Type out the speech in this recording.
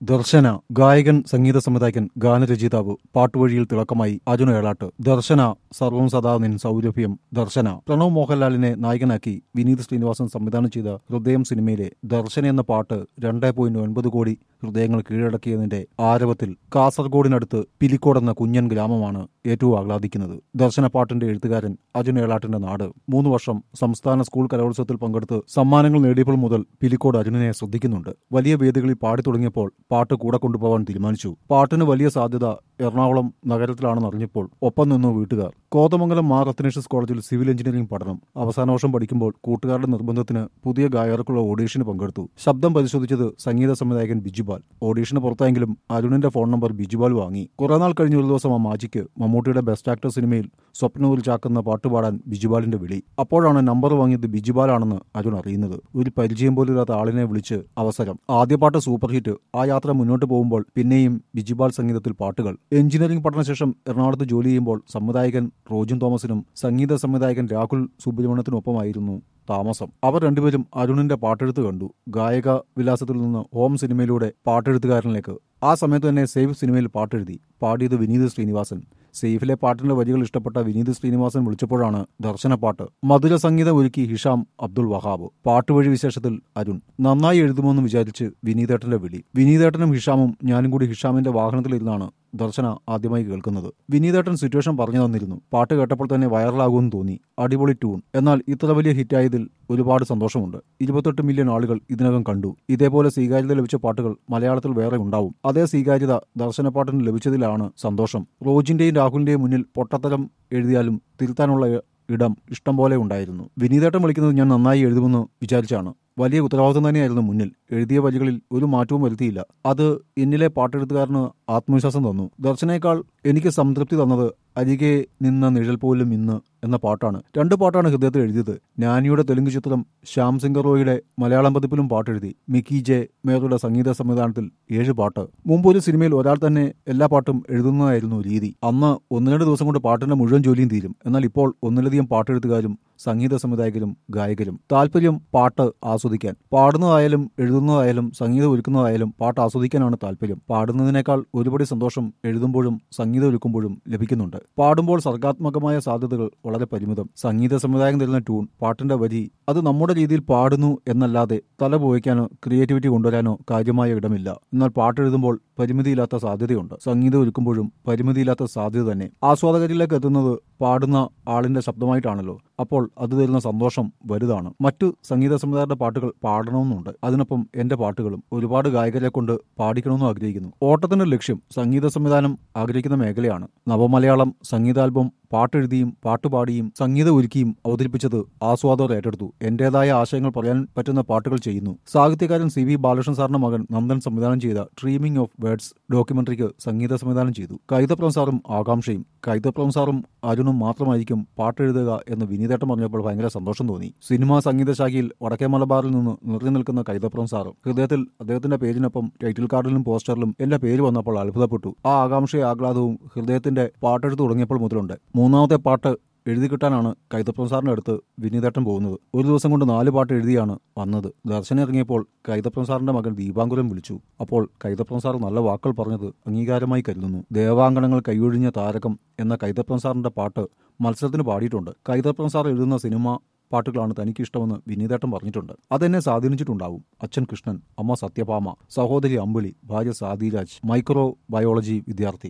ദർശന ഗായകൻ സംഗീത സംവിധായകൻ ഗാനരചയിതാവ് പാട്ടുവഴിയിൽ തിളക്കമായി അർജുന ഏളാട്ട് ദർശന സർവം സദാ നിൻ സൗരഭ്യം ദർശന പ്രണവ് മോഹൻലാലിനെ നായകനാക്കി വിനീത് ശ്രീനിവാസൻ സംവിധാനം ചെയ്ത ഹൃദയം സിനിമയിലെ ദർശന എന്ന പാട്ട് രണ്ടേ പോയിന്റ് ഒൻപത് കോടി ഹൃദയങ്ങൾ കീഴടക്കിയതിന്റെ ആരവത്തിൽ കാസർഗോഡിനടുത്ത് പിലിക്കോട് എന്ന കുഞ്ഞൻ ഗ്രാമമാണ് ഏറ്റവും ആഹ്ലാദിക്കുന്നത് ദർശന പാട്ടിന്റെ എഴുത്തുകാരൻ അർജുന ഏളാട്ടിന്റെ നാട് മൂന്ന് വർഷം സംസ്ഥാന സ്കൂൾ കലോത്സവത്തിൽ പങ്കെടുത്ത് സമ്മാനങ്ങൾ നേടിയപ്പോൾ മുതൽ പിലിക്കോട് അർജുനനെ ശ്രദ്ധിക്കുന്നുണ്ട് വലിയ വേദികളിൽ പാടി തുടങ്ങിയപ്പോൾ പാട്ട് കൂടെ കൊണ്ടുപോകാൻ തീരുമാനിച്ചു പാട്ടിന് വലിയ സാധ്യത എറണാകുളം നഗരത്തിലാണെന്ന് അറിഞ്ഞപ്പോൾ ഒപ്പം നിന്നു വീട്ടുകാർ കോതമംഗലം മാർ അത്തനേഷ്യസ് കോളേജിൽ സിവിൽ എഞ്ചിനീയറിംഗ് പഠനം അവസാന വർഷം പഠിക്കുമ്പോൾ കൂട്ടുകാരുടെ നിർബന്ധത്തിന് പുതിയ ഗായകർക്കുള്ള ഓഡീഷന് പങ്കെടുത്തു ശബ്ദം പരിശോധിച്ചത് സംഗീത സംവിധായകൻ ബിജുപാൽ ഓഡീഷന് പുറത്തായെങ്കിലും അരുണിന്റെ ഫോൺ നമ്പർ ബിജുപാൽ വാങ്ങി കുറെ നാൾ കഴിഞ്ഞ ഒരു ദിവസം ആ മാജിക്ക് മമ്മൂട്ടിയുടെ ബെസ്റ്റ് ആക്ടർ സിനിമയിൽ സ്വപ്നൂരിൽ ചാക്കുന്ന പാട്ടുപാടാൻ ബിജുപാലിന്റെ വിളി അപ്പോഴാണ് നമ്പർ വാങ്ങിയത് ബിജുപാലാണെന്ന് അരുൺ അറിയുന്നത് ഒരു പരിചയം പോലില്ലാത്ത ആളിനെ വിളിച്ച് അവസരം ആദ്യ പാട്ട് സൂപ്പർ ഹിറ്റ് ആ യാത്ര മുന്നോട്ട് പോകുമ്പോൾ പിന്നെയും ബിജുപാൽ സംഗീതത്തിൽ പാട്ടുകൾ എഞ്ചിനീയറിംഗ് പഠനശേഷം എറണാകുളത്ത് ജോലി ചെയ്യുമ്പോൾ സംവിധായകൻ റോജുൻ തോമസിനും സംഗീത സംവിധായകൻ രാഹുൽ സുബ്രഹ്മണ്യത്തിനൊപ്പമായിരുന്നു താമസം അവർ രണ്ടുപേരും അരുണിന്റെ പാട്ടെഴുത്ത് കണ്ടു ഗായക വിലാസത്തിൽ നിന്ന് ഹോം സിനിമയിലൂടെ പാട്ടെഴുത്തുകാരനിലേക്ക് ആ സമയത്ത് തന്നെ സേഫ് സിനിമയിൽ പാട്ടെഴുതി പാടിയത് വിനീത് ശ്രീനിവാസൻ സേഫിലെ പാട്ടിന്റെ വരികൾ ഇഷ്ടപ്പെട്ട വിനീത് ശ്രീനിവാസൻ വിളിച്ചപ്പോഴാണ് ദർശനപ്പാട്ട് മധുര സംഗീതം ഒരുക്കി ഹിഷാം അബ്ദുൾ വഹാബ് പാട്ടുവഴി വിശേഷത്തിൽ അരുൺ നന്നായി എഴുതുമെന്ന് വിചാരിച്ച് വിനീതേട്ടന്റെ വിളി വിനീതേട്ടനും ഹിഷാമും ഞാനും കൂടി ഹിഷാമിന്റെ വാഹനത്തിലിരുന്നാണ് ദർശന ആദ്യമായി കേൾക്കുന്നത് വിനീതേട്ടൻ സിറ്റുവേഷൻ പറഞ്ഞു തന്നിരുന്നു പാട്ട് കേട്ടപ്പോൾ തന്നെ വൈറലാകുമെന്ന് തോന്നി അടിപൊളി ട്യൂൺ എന്നാൽ ഇത്ര വലിയ ഹിറ്റായതിൽ ഒരുപാട് സന്തോഷമുണ്ട് ഇരുപത്തെട്ട് മില്യൺ ആളുകൾ ഇതിനകം കണ്ടു ഇതേപോലെ സ്വീകാര്യത ലഭിച്ച പാട്ടുകൾ മലയാളത്തിൽ വേറെ ഉണ്ടാവും അതേ സ്വീകാര്യത ദർശനപ്പാട്ടിന് ലഭിച്ചതിലാണ് സന്തോഷം റോജിന്റെയും രാഹുലിന്റെയും മുന്നിൽ പൊട്ടത്തരം എഴുതിയാലും തിരുത്താനുള്ള ഇടം ഇഷ്ടം പോലെ ഉണ്ടായിരുന്നു വിനീതേട്ടൻ വിളിക്കുന്നത് ഞാൻ നന്നായി എഴുതുമെന്ന് വിചാരിച്ചാണ് വലിയ ഉത്തരവാദിത്വം തന്നെയായിരുന്നു മുന്നിൽ എഴുതിയ വരികളിൽ ഒരു മാറ്റവും വരുത്തിയില്ല അത് എന്നിലെ പാട്ടെഴുത്തുകാരന് ആത്മവിശ്വാസം തന്നു ദർശനേക്കാൾ എനിക്ക് സംതൃപ്തി തന്നത് അരികെ നിന്ന നിഴൽ പോലും ഇന്ന് എന്ന പാട്ടാണ് രണ്ട് പാട്ടാണ് ഹൃദയത്തിൽ എഴുതിയത് നാനിയുടെ തെലുങ്ക് ചിത്രം ശ്യാം സിംഗർ റോയുടെ മലയാളം പതിപ്പിലും പാട്ടെഴുതി മിക്കി ജെ മേറുടെ സംഗീത സംവിധാനത്തിൽ ഏഴ് പാട്ട് മുമ്പ് ഒരു സിനിമയിൽ ഒരാൾ തന്നെ എല്ലാ പാട്ടും എഴുതുന്നതായിരുന്നു രീതി അന്ന് ഒന്ന് രണ്ട് ദിവസം കൊണ്ട് പാട്ടിന്റെ മുഴുവൻ ജോലിയും തീരും എന്നാൽ ഇപ്പോൾ ഒന്നിലധികം പാട്ടെഴുത്തുകാരും സംഗീത സംവിധായകരും ഗായകരും താല്പര്യം പാട്ട് ആസ്വദിക്കാൻ പാടുന്നതായാലും എഴുതുന്നതായാലും സംഗീതം ഒരുക്കുന്നതായാലും പാട്ട് ആസ്വദിക്കാനാണ് താല്പര്യം പാടുന്നതിനേക്കാൾ ഒരുപടി സന്തോഷം എഴുതുമ്പോഴും സംഗീതം ഒരുക്കുമ്പോഴും ലഭിക്കുന്നുണ്ട് പാടുമ്പോൾ സർഗാത്മകമായ സാധ്യതകൾ വളരെ പരിമിതം സംഗീത സംവിധായകൻ തരുന്ന ട്യൂൺ പാട്ടിന്റെ വരി അത് നമ്മുടെ രീതിയിൽ പാടുന്നു എന്നല്ലാതെ തല പോയിക്കാനോ ക്രിയേറ്റിവിറ്റി കൊണ്ടുവരാനോ കാര്യമായ ഇടമില്ല എന്നാൽ പാട്ടെഴുതുമ്പോൾ പരിമിതിയില്ലാത്ത സാധ്യതയുണ്ട് സംഗീതം ഒരുക്കുമ്പോഴും പരിമിതിയില്ലാത്ത സാധ്യത തന്നെ ആസ്വാദകരിലേക്ക് എത്തുന്നത് പാടുന്ന ആളിന്റെ ശബ്ദമായിട്ടാണല്ലോ അപ്പോൾ അത് തരുന്ന സന്തോഷം വലുതാണ് മറ്റു സംഗീത സംവിധായകരുടെ പാട്ടുകൾ പാടണമെന്നുണ്ട് അതിനൊപ്പം എന്റെ പാട്ടുകളും ഒരുപാട് ഗായകരെ കൊണ്ട് പാടിക്കണമെന്നും ആഗ്രഹിക്കുന്നു ഓട്ടത്തിന്റെ ലക്ഷ്യം സംഗീത സംവിധാനം ആഗ്രഹിക്കുന്ന മേഖലയാണ് നവമലയാളം സംഗീതാൽബം പാട്ടെഴുതിയും പാട്ടുപാടിയും സംഗീതം ഒരുക്കിയും അവതരിപ്പിച്ചത് ആസ്വാദകർ ഏറ്റെടുത്തു എന്റേതായ ആശയങ്ങൾ പറയാൻ പറ്റുന്ന പാട്ടുകൾ ചെയ്യുന്നു സാഹിത്യകാരൻ സി വി ബാലകൃഷ്ണൻ സാറിന്റെ മകൻ നന്ദൻ സംവിധാനം ചെയ്ത ഡ്രീമിംഗ് ഓഫ് വേർഡ്സ് ഡോക്യുമെന്ററിക്ക് സംഗീത സംവിധാനം ചെയ്തു കൈതപ്രം സാറും ആകാംക്ഷയും കൈതപ്രം സാറും അരുണും മാത്രമായിരിക്കും പാട്ടെഴുതുക എന്ന് വിനീതേട്ടൻ പറഞ്ഞപ്പോൾ ഭയങ്കര സന്തോഷം തോന്നി സിനിമാ സംഗീത ശാഖയിൽ വടക്കേ മലബാറിൽ നിന്ന് നിറഞ്ഞു നിൽക്കുന്ന കൈതപ്രം സാറ് ഹൃദയത്തിൽ അദ്ദേഹത്തിന്റെ പേരിനൊപ്പം ടൈറ്റിൽ കാർഡിലും പോസ്റ്ററിലും എന്റെ പേര് വന്നപ്പോൾ അത്ഭുതപ്പെട്ടു ആ ആകാംക്ഷയും ആഹ്ലാദവും ഹൃദയത്തിന്റെ പാട്ടെടുത്ത് തുടങ്ങിയപ്പോൾ മുതലുണ്ട് മൂന്നാമത്തെ പാട്ട് എഴുതി കിട്ടാനാണ് കൈതപ്രം സാറിന്റെ അടുത്ത് വിനീതേട്ടൻ പോകുന്നത് ഒരു ദിവസം കൊണ്ട് നാല് പാട്ട് എഴുതിയാണ് വന്നത് ദർശനം ഇറങ്ങിയപ്പോൾ കൈതപ്രം സാറിന്റെ മകൻ ദീപാങ്കുരം വിളിച്ചു അപ്പോൾ കൈതപ്രം സാർ നല്ല വാക്കുകൾ പറഞ്ഞത് അംഗീകാരമായി കരുതുന്നു ദേവാങ്കണങ്ങൾ കൈയൊഴിഞ്ഞ താരകം എന്ന കൈതപ്രം സാറിന്റെ പാട്ട് മത്സരത്തിന് പാടിയിട്ടുണ്ട് കൈതപ്രം സാർ എഴുതുന്ന സിനിമ പാട്ടുകളാണ് തനിക്ക് ഇഷ്ടമെന്ന് വിനീതേട്ടൻ പറഞ്ഞിട്ടുണ്ട് അതെന്നെ സ്വാധീനിച്ചിട്ടുണ്ടാവും അച്ഛൻ കൃഷ്ണൻ അമ്മ സത്യഭാമ സഹോദരി അമ്പിളി ഭാര്യ സാദിരാജ് മൈക്രോ ബയോളജി വിദ്യാർത്ഥി